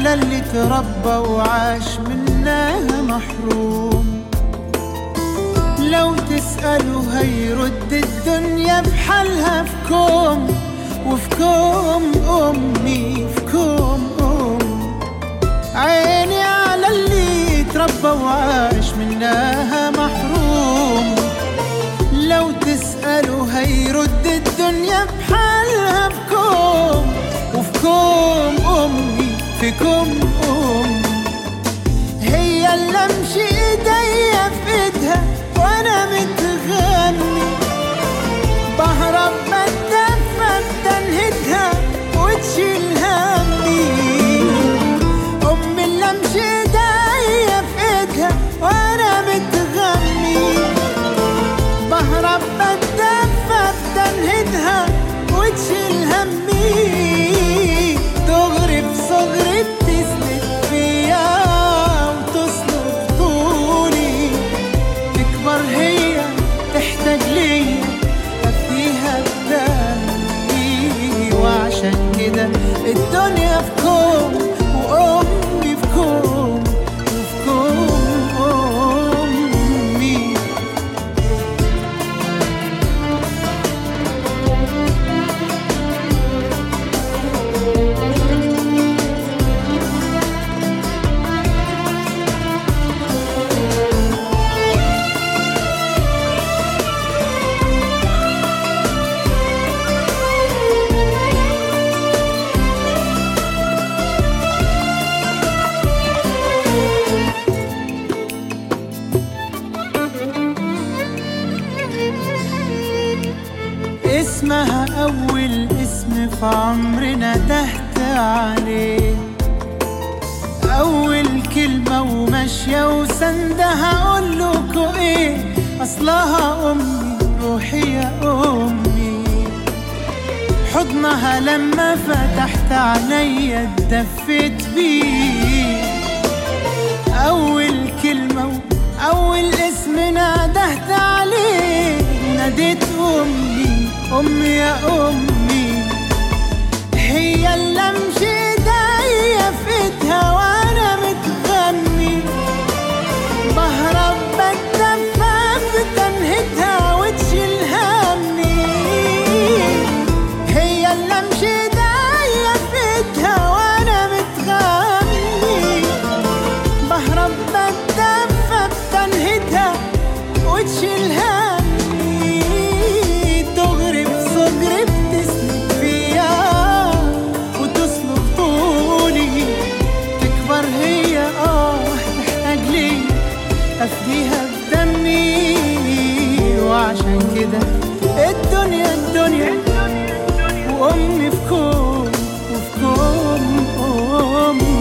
على اللي تربى وعاش منها محروم لو تسأله هيرد الدنيا بحالها في كوم وفي كوم أمي في كوم أم عيني على اللي تربى وعاش منها محروم لو تسأله هيرد الدنيا بحالها في كوم وفي كوم أمي في كوم أم هي اللي امشي ايديا في ايدها وانا متغني بهرب بتدفى بتنهدها وتشيل همي امي اللي امشي ايديا في ايدها وانا متغني بهرب بتدفى بتنهدها وتشيل همي دغري بصغري بتسند فيا وتصلب طولي تكبر هي تحتاج ليا افديها بدمي وعشان كده الدنيا في كوم وامي في كوم وفي كوم امي اسمها أول اسم في عمرنا تهت عليه أول كلمة وماشية وسندها أقول لكوا إيه أصلها أمي روحي يا أمي حضنها لما فتحت عينيا اتدفيت بيه أول كلمة وأول اسم نادهت عليه ناديت أمي أمي يا أمي هي اللي أمشي إيديا في إيدها وأنا متغني بهرب بتدفى بتنهدها وتشيل همي هي اللي أمشي إيديا في إيدها وأنا متغني بهرب بتدفى بتنهدها وتشيل همي دغري بصغري بتسند فيا وتصلب طولي تكبر هي اه تحتاج لي افديها بدمي وعشان كده الدنيا الدنيا وامي في كوم وفي كوم امي